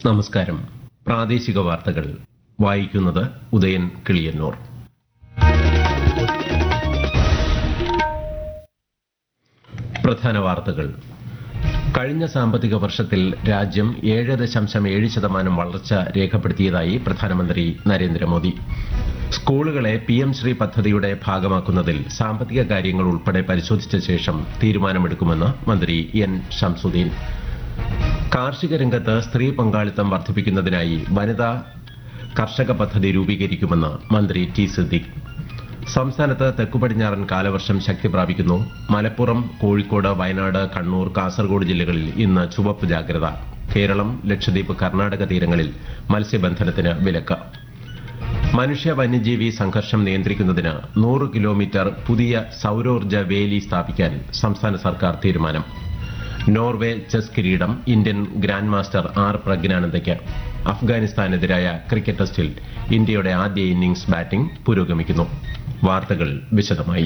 നമസ്കാരം പ്രാദേശിക വാർത്തകൾ വായിക്കുന്നത് ഉദയൻ കിളിയന്നൂർ പ്രധാന വാർത്തകൾ കഴിഞ്ഞ സാമ്പത്തിക വർഷത്തിൽ രാജ്യം ഏഴ് ദശാംശം ഏഴ് ശതമാനം വളർച്ച രേഖപ്പെടുത്തിയതായി പ്രധാനമന്ത്രി നരേന്ദ്രമോദി സ്കൂളുകളെ പി എം ശ്രീ പദ്ധതിയുടെ ഭാഗമാക്കുന്നതിൽ സാമ്പത്തിക കാര്യങ്ങൾ ഉൾപ്പെടെ പരിശോധിച്ച ശേഷം തീരുമാനമെടുക്കുമെന്ന് മന്ത്രി എൻ ഷംസുദ്ദീൻ കാർഷിക രംഗത്ത് സ്ത്രീ പങ്കാളിത്തം വർദ്ധിപ്പിക്കുന്നതിനായി വനിതാ കർഷക പദ്ധതി രൂപീകരിക്കുമെന്ന് മന്ത്രി ടി സിദ്ദിഖ് സംസ്ഥാനത്ത് തെക്കുപടിഞ്ഞാറൻ കാലവർഷം ശക്തി പ്രാപിക്കുന്നു മലപ്പുറം കോഴിക്കോട് വയനാട് കണ്ണൂർ കാസർഗോഡ് ജില്ലകളിൽ ഇന്ന് ചുവപ്പ് ജാഗ്രത കേരളം ലക്ഷദ്വീപ് കർണാടക തീരങ്ങളിൽ മത്സ്യബന്ധനത്തിന് വിലക്ക് മനുഷ്യ വന്യജീവി സംഘർഷം നിയന്ത്രിക്കുന്നതിന് നൂറ് കിലോമീറ്റർ പുതിയ സൌരോർജ്ജ വേലി സ്ഥാപിക്കാൻ സംസ്ഥാന സർക്കാർ തീരുമാനം നോർവേ ചെസ് കിരീടം ഇന്ത്യൻ ഗ്രാൻഡ് മാസ്റ്റർ ആർ പ്രജ്ഞാനന്ദയ്ക്ക് അഫ്ഗാനിസ്ഥാനെതിരായ ക്രിക്കറ്റ് ടെസ്റ്റിൽ ഇന്ത്യയുടെ ആദ്യ ഇന്നിംഗ്സ് ബാറ്റിംഗ് പുരോഗമിക്കുന്നു വാർത്തകൾ വിശദമായി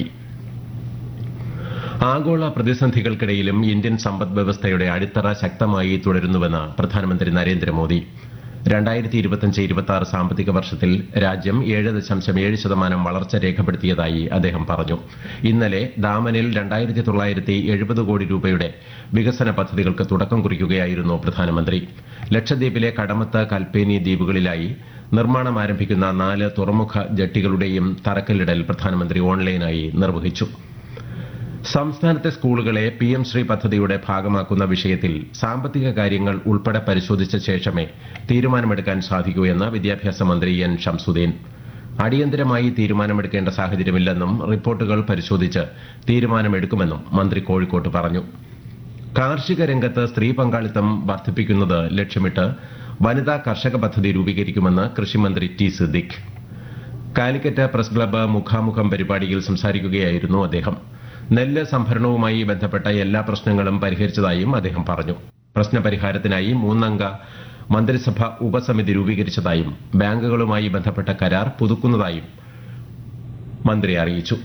ആഗോള പ്രതിസന്ധികൾക്കിടയിലും ഇന്ത്യൻ സമ്പദ് വ്യവസ്ഥയുടെ അടിത്തറ ശക്തമായി തുടരുന്നുവെന്ന് പ്രധാനമന്ത്രി നരേന്ദ്രമോദി രണ്ടായിരത്തി ഇരുപത്തിയഞ്ച് ഇരുപത്തി ആറ് സാമ്പത്തിക വർഷത്തിൽ രാജ്യം ഏഴ് ദശാംശം ഏഴ് ശതമാനം വളർച്ച രേഖപ്പെടുത്തിയതായി അദ്ദേഹം പറഞ്ഞു ഇന്നലെ ദാമനിൽ രണ്ടായിരത്തി തൊള്ളായിരത്തി എഴുപത് കോടി രൂപയുടെ വികസന പദ്ധതികൾക്ക് തുടക്കം കുറിക്കുകയായിരുന്നു പ്രധാനമന്ത്രി ലക്ഷദ്വീപിലെ കടമത്ത് കൽപ്പേനി ദ്വീപുകളിലായി നിർമ്മാണം ആരംഭിക്കുന്ന നാല് തുറമുഖ ജട്ടികളുടെയും തറക്കല്ലിടൽ പ്രധാനമന്ത്രി ഓൺലൈനായി നിർവഹിച്ചു സംസ്ഥാനത്തെ സ്കൂളുകളെ പി എം ശ്രീ പദ്ധതിയുടെ ഭാഗമാക്കുന്ന വിഷയത്തിൽ സാമ്പത്തിക കാര്യങ്ങൾ ഉൾപ്പെടെ പരിശോധിച്ച ശേഷമേ തീരുമാനമെടുക്കാൻ സാധിക്കൂ എന്ന് വിദ്യാഭ്യാസ മന്ത്രി എൻ ഷംസുദ്ദീൻ അടിയന്തരമായി തീരുമാനമെടുക്കേണ്ട സാഹചര്യമില്ലെന്നും റിപ്പോർട്ടുകൾ പരിശോധിച്ച് തീരുമാനമെടുക്കുമെന്നും മന്ത്രി കോഴിക്കോട്ട് പറഞ്ഞു കാർഷിക രംഗത്ത് സ്ത്രീ പങ്കാളിത്തം വർദ്ധിപ്പിക്കുന്നത് ലക്ഷ്യമിട്ട് വനിതാ കർഷക പദ്ധതി രൂപീകരിക്കുമെന്ന് കൃഷിമന്ത്രി T Siddique Calicut press club മുഖാമുഖം പരിപാടിയിൽ സംസാരിക്കുകയായിരുന്നു അദ്ദേഹം നെല്ല് സംഭരണവുമായി ബന്ധപ്പെട്ട എല്ലാ പ്രശ്നങ്ങളും പരിഹരിച്ചതായും അദ്ദേഹം പറഞ്ഞു പ്രശ്നപരിഹാരത്തിനായി മൂന്നംഗ മന്ത്രിസഭ ഉപസമിതി രൂപീകരിച്ചതായും ബാങ്കുകളുമായി ബന്ധപ്പെട്ട കരാർ പുതുക്കുന്നതായും മന്ത്രി അറിയിച്ചു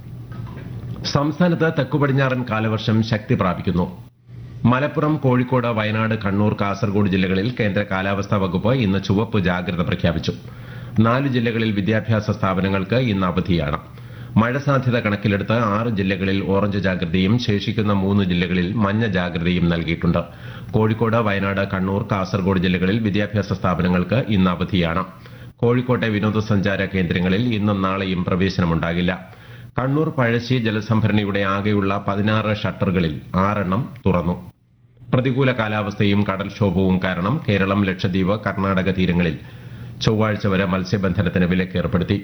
സംസ്ഥാനത്ത് തെക്കുപടിഞ്ഞാറൻ കാലവർഷം ശക്തി പ്രാപിക്കുന്നു മലപ്പുറം കോഴിക്കോട് വയനാട് കണ്ണൂർ കാസർഗോഡ് ജില്ലകളിൽ കേന്ദ്ര കാലാവസ്ഥാ വകുപ്പ് ഇന്ന് ചുവപ്പ് ജാഗ്രത പ്രഖ്യാപിച്ചു നാല് ജില്ലകളിൽ വിദ്യാഭ്യാസ സ്ഥാപനങ്ങൾക്ക് ഇന്ന് അവധിയാണ് മഴ സാധ്യത കണക്കിലെടുത്ത് ആറ് ജില്ലകളിൽ ഓറഞ്ച് ജാഗ്രതയും ശേഷിക്കുന്ന മൂന്ന് ജില്ലകളിൽ മഞ്ഞ ജാഗ്രതയും നൽകിയിട്ടുണ്ട് കോഴിക്കോട് വയനാട് കണ്ണൂർ കാസർഗോഡ് ജില്ലകളിൽ വിദ്യാഭ്യാസ സ്ഥാപനങ്ങൾക്ക് ഇന്ന് അവധിയാണ് കോഴിക്കോട്ടെ വിനോദസഞ്ചാര കേന്ദ്രങ്ങളിൽ ഇന്നും നാളെയും പ്രവേശനമുണ്ടാകില്ല കണ്ണൂർ പഴശ്ശി ജലസംഭരണിയുടെ ആകെയുള്ള പതിനാറ് ഷട്ടറുകളിൽ ആറെണ്ണം തുറന്നു പ്രതികൂല കാലാവസ്ഥയും കടൽക്ഷോഭവും കാരണം കേരളം ലക്ഷദ്വീപ് കർണാടക തീരങ്ങളിൽ ചൊവ്വാഴ്ച വരെ മത്സ്യബന്ധനത്തിന് വിലക്കേർപ്പെടുത്തി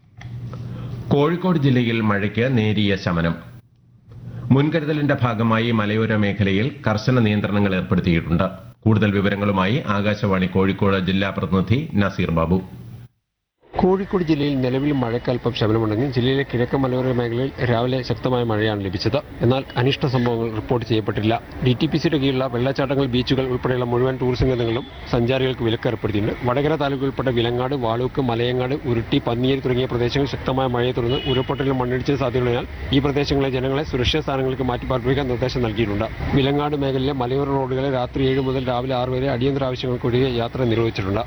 കോഴിക്കോട് ജില്ലയിൽ മഴയ്ക്ക് നേരിയ ശമനം മുൻകരുതലിന്റെ ഭാഗമായി മലയോര മേഖലയിൽ കർശന നിയന്ത്രണങ്ങൾ ഏർപ്പെടുത്തിയിട്ടുണ്ട് കൂടുതൽ വിവരങ്ങളുമായി ആകാശവാണി കോഴിക്കോട് ജില്ലാ പ്രതിനിധി നസീർ ബാബു കോഴിക്കോട് ജില്ലയിൽ നിലവിൽ മഴക്കൽപ്പം ശമനമുണ്ടെങ്കിൽ ജില്ലയിലെ കിഴക്കൻ മലയോര മേഖലയിൽ രാവിലെ ശക്തമായ മഴയാണ് ലഭിച്ചത് എന്നാൽ അനിഷ്ട സംഭവങ്ങൾ റിപ്പോർട്ട് ചെയ്യപ്പെട്ടില്ല ഡി ടി പി സിയുടെ കീഴിലുള്ള വെള്ളച്ചാട്ടങ്ങൾ ബീച്ചുകൾ ഉൾപ്പെടെയുള്ള മുഴുവൻ ടൂറിസം കേന്ദ്രങ്ങളും സഞ്ചാരികൾക്ക് വിലക്ക് ഏർപ്പെടുത്തിയിട്ടുണ്ട് വടകര താലൂക്ക് ഉൾപ്പെട്ട വിലങ്ങാട് വാളൂക്ക് മലയങ്ങാട് ഉരുട്ടി പന്നിയേരി തുടങ്ങിയ പ്രദേശങ്ങളിൽ ശക്തമായ മഴയെ തുടർന്ന് ഉരുൾപൊട്ടലും മണ്ണിടിച്ചിൽ സാധ്യതയുള്ളതിനാൽ ഈ പ്രദേശങ്ങളിലെ ജനങ്ങളെ സുരക്ഷിത സ്ഥാനങ്ങൾക്ക് മാറ്റി പാർപ്പിക്കാൻ നിർദ്ദേശം നൽകിയിട്ടുണ്ട് വിലങ്ങാട് മേഖലയിലെ മലയോര റോഡുകളെ രാത്രി ഏഴ് മുതൽ രാവിലെ ആറ് വരെ അടിയന്തര ആവശ്യങ്ങൾക്കൊഴികെ യാത്ര നിരോധിച്ചിട്ടുണ്ട്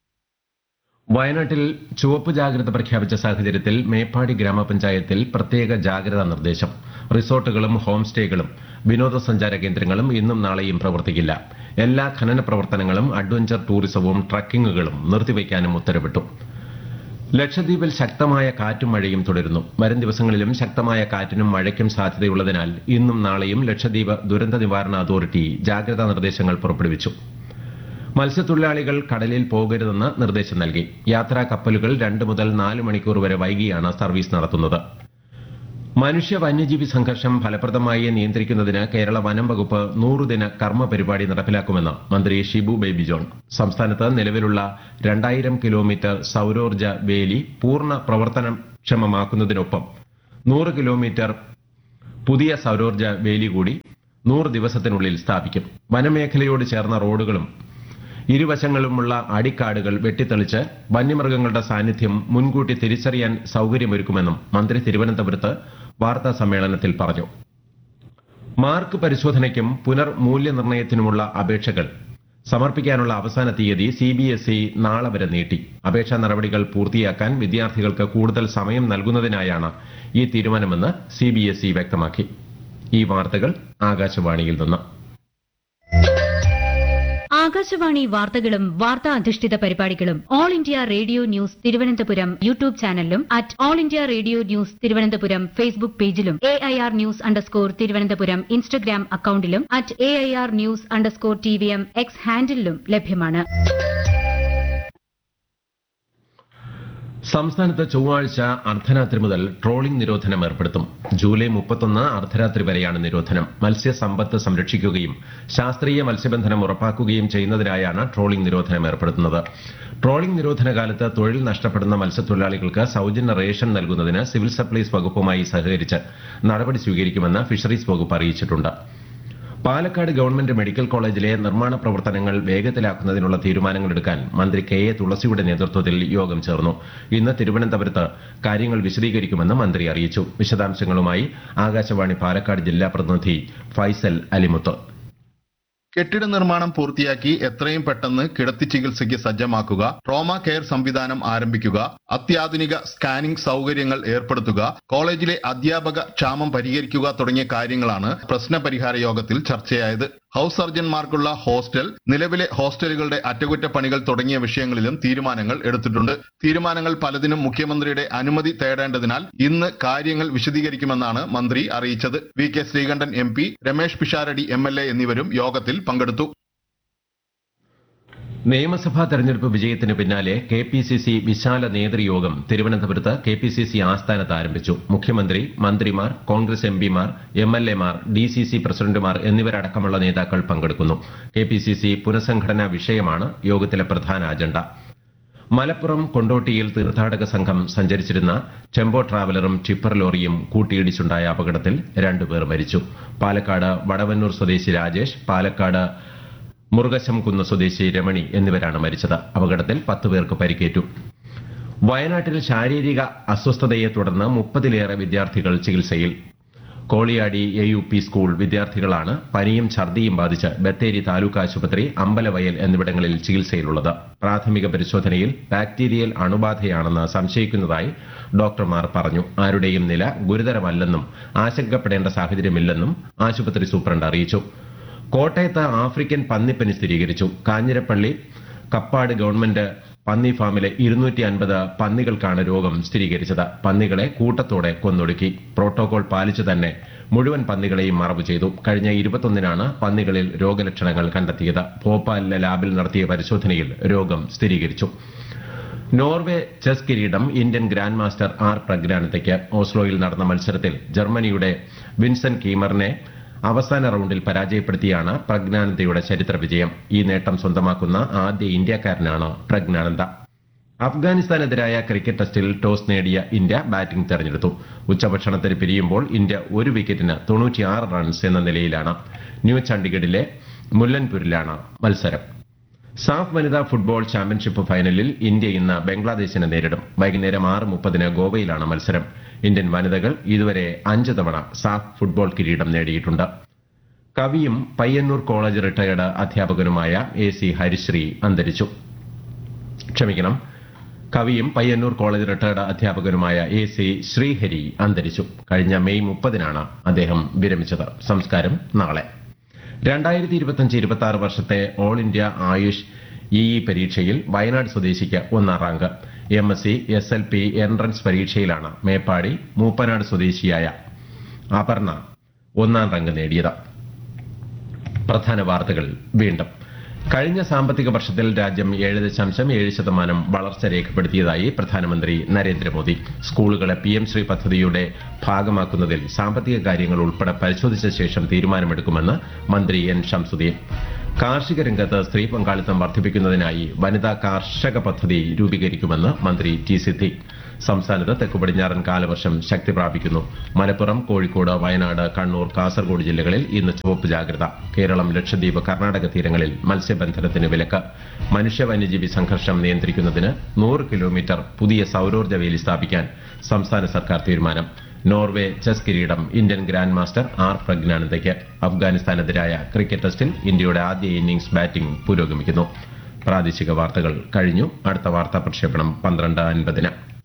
വയനാട്ടിൽ ചുവപ്പ് ജാഗ്രത പ്രഖ്യാപിച്ച സാഹചര്യത്തിൽ മേപ്പാടി ഗ്രാമപഞ്ചായത്തിൽ പ്രത്യേക ജാഗ്രതാ നിർദ്ദേശം റിസോർട്ടുകളും ഹോം സ്റ്റേകളും വിനോദസഞ്ചാര കേന്ദ്രങ്ങളും ഇന്നും നാളെയും പ്രവർത്തിക്കില്ല എല്ലാ ഖനന പ്രവർത്തനങ്ങളും അഡ്വഞ്ചർ ടൂറിസവും ട്രക്കിങ്ങുകളും നിർത്തിവയ്ക്കാനും ഉത്തരവിട്ടു ലക്ഷദ്വീപിൽ ശക്തമായ കാറ്റും മഴയും തുടരുന്നു വരും ദിവസങ്ങളിലും ശക്തമായ കാറ്റിനും മഴയ്ക്കും സാധ്യതയുള്ളതിനാൽ ഇന്നും നാളെയും ലക്ഷദ്വീപ് ദുരന്ത നിവാരണ അതോറിറ്റി ജാഗ്രതാ നിർദ്ദേശങ്ങൾ പുറപ്പെടുവിച്ചു മത്സ്യത്തൊഴിലാളികൾ കടലിൽ പോകരുതെന്ന് നിർദ്ദേശം നൽകി യാത്രാ കപ്പലുകൾ രണ്ട് മുതൽ നാല് മണിക്കൂർ വരെ വൈകിയാണ് സർവീസ് നടത്തുന്നത് മനുഷ്യ വന്യജീവി സംഘർഷം ഫലപ്രദമായി നിയന്ത്രിക്കുന്നതിന് കേരള വനം വകുപ്പ് നൂറുദിന കർമ്മ പരിപാടി നടപ്പിലാക്കുമെന്ന് മന്ത്രി ഷിബു ബേബി ജോൺ സംസ്ഥാനത്ത് നിലവിലുള്ള രണ്ടായിരം കിലോമീറ്റർ സൌരോർജ്ജ വേലി പൂർണ്ണ പ്രവർത്തനക്ഷമമാക്കുന്നതിനൊപ്പം നൂറ് കിലോമീറ്റർ പുതിയ സൌരോർജ്ജ വേലി കൂടി നൂറ് ദിവസത്തിനുള്ളിൽ സ്ഥാപിക്കും വനമേഖലയോട് ചേർന്ന റോഡുകളും ഇരുവശങ്ങളുമുള്ള അടിക്കാടുകൾ വെട്ടിത്തെളിച്ച് വന്യമൃഗങ്ങളുടെ സാന്നിധ്യം മുൻകൂട്ടി തിരിച്ചറിയാൻ സൌകര്യമൊരുക്കുമെന്നും മന്ത്രി തിരുവനന്തപുരത്ത് വാർത്താ സമ്മേളനത്തിൽ പറഞ്ഞു മാർക്ക് പരിശോധനയ്ക്കും പുനർമൂല്യനിർണ്ണയത്തിനുമുള്ള അപേക്ഷകൾ സമർപ്പിക്കാനുള്ള അവസാന തീയതി സി ബി എസ് ഇ നാളെ വരെ നീട്ടി അപേക്ഷാ നടപടികൾ പൂർത്തിയാക്കാൻ വിദ്യാർത്ഥികൾക്ക് കൂടുതൽ സമയം നൽകുന്നതിനായാണ് ഈ തീരുമാനമെന്ന് സി ബി എസ് ഇ വ്യക്തമാക്കി ഈ വാർത്തകൾ ആകാശവാണിയിൽ നിന്ന് ആകാശവാണി വാർത്തകളും വാർത്താ അധിഷ്ഠിത പരിപാടികളും All India Radio News Thiruvananthapuram YouTube ചാനലിലും at All India Radio News Thiruvananthapuram Facebook പേജിലും A I R News underscore Thiruvananthapuram Instagram അക്കൌണ്ടിലും at A I R News underscore T V M X ഹാൻഡിലും ലഭ്യമാണ് സംസ്ഥാനത്ത് ചൊവ്വാഴ്ച അർദ്ധരാത്രി മുതൽ ട്രോളിംഗ് നിരോധനം ഏർപ്പെടുത്തും ജൂലൈ മുപ്പത്തൊന്ന് അർദ്ധരാത്രി വരെയാണ് നിരോധനം മത്സ്യസമ്പത്ത് സംരക്ഷിക്കുകയും ശാസ്ത്രീയ മത്സ്യബന്ധനം ഉറപ്പാക്കുകയും ചെയ്യുന്നതിനായാണ് ട്രോളിംഗ് നിരോധനം ഏർപ്പെടുത്തുന്നത് ട്രോളിംഗ് നിരോധന കാലത്ത് തൊഴിൽ നഷ്ടപ്പെടുന്ന മത്സ്യത്തൊഴിലാളികൾക്ക് സൌജന്യ റേഷൻ നൽകുന്നതിന് സിവിൽ സപ്ലൈസ് വകുപ്പുമായി സഹകരിച്ച് നടപടി സ്വീകരിക്കുമെന്ന് ഫിഷറീസ് വകുപ്പ് അറിയിച്ചിട്ടുണ്ട് പാലക്കാട് ഗവൺമെന്റ് മെഡിക്കൽ കോളേജിലെ നിർമ്മാണ പ്രവർത്തനങ്ങൾ വേഗത്തിലാക്കുന്നതിനുള്ള തീരുമാനങ്ങളെടുക്കാൻ മന്ത്രി കെ എ തുളസിയുടെ നേതൃത്വത്തിൽ യോഗം ചേർന്നു ഇന്ന് തിരുവനന്തപുരത്ത് കാര്യങ്ങൾ വിശദീകരിക്കുമെന്ന് മന്ത്രി അറിയിച്ചു വിശദാംശങ്ങളുമായി ആകാശവാണി പാലക്കാട് ജില്ലാ പ്രതിനിധി ഫൈസൽ അലിമുത്ത് കെട്ടിട നിർമ്മാണം പൂർത്തിയാക്കി എത്രയും പെട്ടെന്ന് കിടത്തി ചികിത്സയ്ക്ക് സജ്ജമാക്കുക ട്രോമ കെയർ സംവിധാനം ആരംഭിക്കുക അത്യാധുനിക സ്കാനിംഗ് സൗകര്യങ്ങൾ ഏർപ്പെടുത്തുക കോളേജിലെ അധ്യാപക ക്ഷാമം പരിഹരിക്കുക തുടങ്ങിയ കാര്യങ്ങളാണ് പ്രശ്നപരിഹാര യോഗത്തിൽ ചർച്ചയായത് ഹൌസ് സർജൻമാർക്കുള്ള ഹോസ്റ്റൽ നിലവിലെ ഹോസ്റ്റലുകളുടെ അറ്റകുറ്റപ്പണികൾ തുടങ്ങിയ വിഷയങ്ങളിലും തീരുമാനങ്ങൾ എടുത്തിട്ടുണ്ട് തീരുമാനങ്ങൾ പലതിനും മുഖ്യമന്ത്രിയുടെ അനുമതി തേടേണ്ടതിനാൽ ഇന്ന് കാര്യങ്ങൾ വിശദീകരിക്കുമെന്നാണ് മന്ത്രി അറിയിച്ചത് V K Sreekandan M P Ramesh Pisharody M L A എന്നിവരും യോഗത്തിൽ പങ്കെടുത്തു നിയമസഭാ തെരഞ്ഞെടുപ്പ് വിജയത്തിന് പിന്നാലെ കെ പി സി സി വിശാല നേതൃയോഗം തിരുവനന്തപുരത്ത് കെ പി സി സി ആസ്ഥാനത്ത് ആരംഭിച്ചു മുഖ്യമന്ത്രി മന്ത്രിമാർ കോൺഗ്രസ് എം പിമാർ എം എൽ എമാർ ഡി സി സി പ്രസിഡന്റുമാർ എന്നിവരടക്കമുള്ള നേതാക്കൾ പങ്കെടുക്കുന്നു കെ പി സി സി പുനഃസംഘടനാ വിഷയമാണ് യോഗത്തിലെ പ്രധാന അജണ്ട മലപ്പുറം കൊണ്ടോട്ടിയിൽ തീർത്ഥാടക സംഘം സഞ്ചരിച്ചിരുന്ന ടെമ്പോ ട്രാവലറും ടിപ്പർ ലോറിയും കൂട്ടിയിടിച്ചുണ്ടായ അപകടത്തിൽ രണ്ടുപേർ മരിച്ചു പാലക്കാട് വടവന്നൂർ സ്വദേശി രാജേഷ് പാലക്കാട് മുറുകശം കുന്ന് സ്വദേശി രമണി എന്നിവരാണ് മരിച്ചത് അപകടത്തിൽ പത്ത് പേർക്ക് പരിക്കേറ്റു വയനാട്ടിൽ ശാരീരിക അസ്വസ്ഥതയെ തുടർന്ന് മുപ്പതിലേറെ വിദ്യാർത്ഥികൾ ചികിത്സയിൽ Koliyadi A U P school വിദ്യാർത്ഥികളാണ് പനിയും ഛർദിയും ബാധിച്ച് ബത്തേരി താലൂക്ക് ആശുപത്രി അമ്പലവയൽ എന്നിവിടങ്ങളിൽ ചികിത്സയിലുള്ളത് പ്രാഥമിക പരിശോധനയിൽ ബാക്ടീരിയൽ അണുബാധയാണെന്ന് സംശയിക്കുന്നതായി ഡോക്ടർമാർ പറഞ്ഞു ആരുടെയും നില ഗുരുതരമല്ലെന്നും ആശങ്കപ്പെടേണ്ട സാഹചര്യമില്ലെന്നും ആശുപത്രി സൂപ്രണ്ട് അറിയിച്ചു കോട്ടയത്ത് ആഫ്രിക്കൻ പന്നിപ്പനി സ്ഥിരീകരിച്ചു കാഞ്ഞിരപ്പള്ളി കപ്പാട് ഗവൺമെന്റ് പന്നി ഫാമിലെ ഇരുന്നൂറ്റി അൻപത് പന്നികൾക്കാണ് രോഗം സ്ഥിരീകരിച്ചത് പന്നികളെ കൂട്ടത്തോടെ കൊന്നൊടുക്കി പ്രോട്ടോകോൾ പാലിച്ചു തന്നെ മുഴുവൻ പന്നികളെയും മറവ് ചെയ്തു കഴിഞ്ഞ ഇരുപത്തൊന്നിനാണ് പന്നികളിൽ രോഗലക്ഷണങ്ങൾ കണ്ടെത്തിയത് ഭോപ്പാലിലെ ലാബിൽ നടത്തിയ പരിശോധനയിൽ രോഗം സ്ഥിരീകരിച്ചു നോർവേ ചെസ് കിരീടം ഇന്ത്യൻ ഗ്രാൻഡ് മാസ്റ്റർ ആർ പ്രജ്ഞാനതയ്ക്ക് ഓസ്ലോയിൽ നടന്ന മത്സരത്തിൽ ജർമ്മനിയുടെ വിൻസൻ കീമറിനെ അവസാന റൌണ്ടിൽ പരാജയപ്പെടുത്തിയാണ് പ്രജ്ഞാനന്ദയുടെ ചരിത്ര വിജയം ഈ നേട്ടം സ്വന്തമാക്കുന്ന ആദ്യ ഇന്ത്യക്കാരനാണ് പ്രജ്ഞാനന്ദ അഫ്ഗാനിസ്ഥാനെതിരായ ക്രിക്കറ്റ് ടെസ്റ്റിൽ ടോസ് നേടിയ ഇന്ത്യ ബാറ്റിംഗ് തെരഞ്ഞെടുത്തു ഉച്ചഭക്ഷണത്തിന് പിരിയുമ്പോൾ ഇന്ത്യ ഒരു വിക്കറ്റിന് തൊണ്ണൂറ്റിയാറ് റൺസ് എന്ന നിലയിലാണ് ന്യൂ ചണ്ഡിഗഡിലെ മുല്ലൻപൂരിലാണ് മത്സരം സാഫ് വനിതാ ഫുട്ബോൾ ചാമ്പ്യൻഷിപ്പ് ഫൈനലിൽ ഇന്ത്യ ഇന്ന് ബംഗ്ലാദേശിനെ നേരിടും വൈകുന്നേരം ആറ് മുപ്പതിന് ഗോവയിലാണ് മത്സരം ഇന്ത്യൻ വനിതകൾ ഇതുവരെ അഞ്ച് തവണ സാഫ് ഫുട്ബോൾ കിരീടം നേടിയിട്ടുണ്ട് കവിയും പയ്യന്നൂർ കോളേജ് റിട്ടയർഡ് അധ്യാപകനുമായ എ സി ഹരിശ്രീ അന്തരിച്ചു ക്ഷമിക്കണം കവിയും പയ്യന്നൂർ കോളേജ് റിട്ടയർഡ് അധ്യാപകനുമായ എ സി ശ്രീഹരി അന്തരിച്ചു കഴിഞ്ഞ മെയ് മുപ്പതിനാണ് അദ്ദേഹം വിരമിച്ചത് സംസ്കാരം നാളെ രണ്ടായിരത്തി ഇരുപത്തിയഞ്ച് ഇരുപത്തി ആറ് വർഷത്തെ ഓൾ ഇന്ത്യ ആയുഷ് ഇ പരീക്ഷയിൽ വയനാട് സ്വദേശിക്ക് ഒന്നാം rank M S C S L P entrance പരീക്ഷയിലാണ് മേപ്പാടി മൂപ്പനാട് സ്വദേശിയായ അപർണ ഒന്നാം റാങ്ക് നേടിയത് പ്രധാന വാർത്തകൾ വീണ്ടും കഴിഞ്ഞ സാമ്പത്തിക വർഷത്തിൽ രാജ്യം ഏഴ് ദശാംശം ഏഴ് ശതമാനം വളർച്ച രേഖപ്പെടുത്തിയതായി പ്രധാനമന്ത്രി നരേന്ദ്രമോദി സ്കൂളുകളെ പി എം ശ്രീ പദ്ധതിയുടെ ഭാഗമാക്കുന്നതിൽ സാമ്പത്തിക കാര്യങ്ങൾ ഉൾപ്പെടെ പരിശോധിച്ച ശേഷം തീരുമാനമെടുക്കുമെന്ന് മന്ത്രി എൻ ഷംസുദ്ദീൻ കാർഷിക രംഗത്ത് സ്ത്രീ പങ്കാളിത്തം വർദ്ധിപ്പിക്കുന്നതിനായി വനിതാ കാർഷക പദ്ധതി രൂപീകരിക്കുമെന്ന് മന്ത്രി ടി സിദ്ദിഖ് സംസ്ഥാനത്ത് തെക്കു പടിഞ്ഞാറൻ കാലവർഷം ശക്തി പ്രാപിക്കുന്നു മലപ്പുറം കോഴിക്കോട് വയനാട് കണ്ണൂർ കാസർഗോഡ് ജില്ലകളിൽ ഇന്ന് ചുവപ്പ് ജാഗ്രത കേരളം ലക്ഷദ്വീപ് കർണാടക തീരങ്ങളിൽ മത്സ്യബന്ധനത്തിന് വിലക്ക് മനുഷ്യ വന്യജീവി സംഘർഷം നിയന്ത്രിക്കുന്നതിന് നൂറ് കിലോമീറ്റർ പുതിയ സൌരോർജ്ജ വേലി സ്ഥാപിക്കാൻ സംസ്ഥാന സർക്കാർ തീരുമാനം നോർവേ ചെസ് കിരീടം ഇന്ത്യൻ ഗ്രാൻഡ് മാസ്റ്റർ ആർ പ്രജ്ഞാനന്ദയ്ക്ക് അഫ്ഗാനിസ്ഥാനെതിരായ ക്രിക്കറ്റ് ടെസ്റ്റിൽ ഇന്ത്യയുടെ ആദ്യ ഇന്നിംഗ്സ് ബാറ്റിംഗ് പുരോഗമിക്കുന്നു പ്രാദേശിക വാർത്തകൾ കഴിഞ്ഞു അടുത്ത വാർത്താ പ്രക്ഷേപണം പന്ത്രണ്ട് അൻപതിന്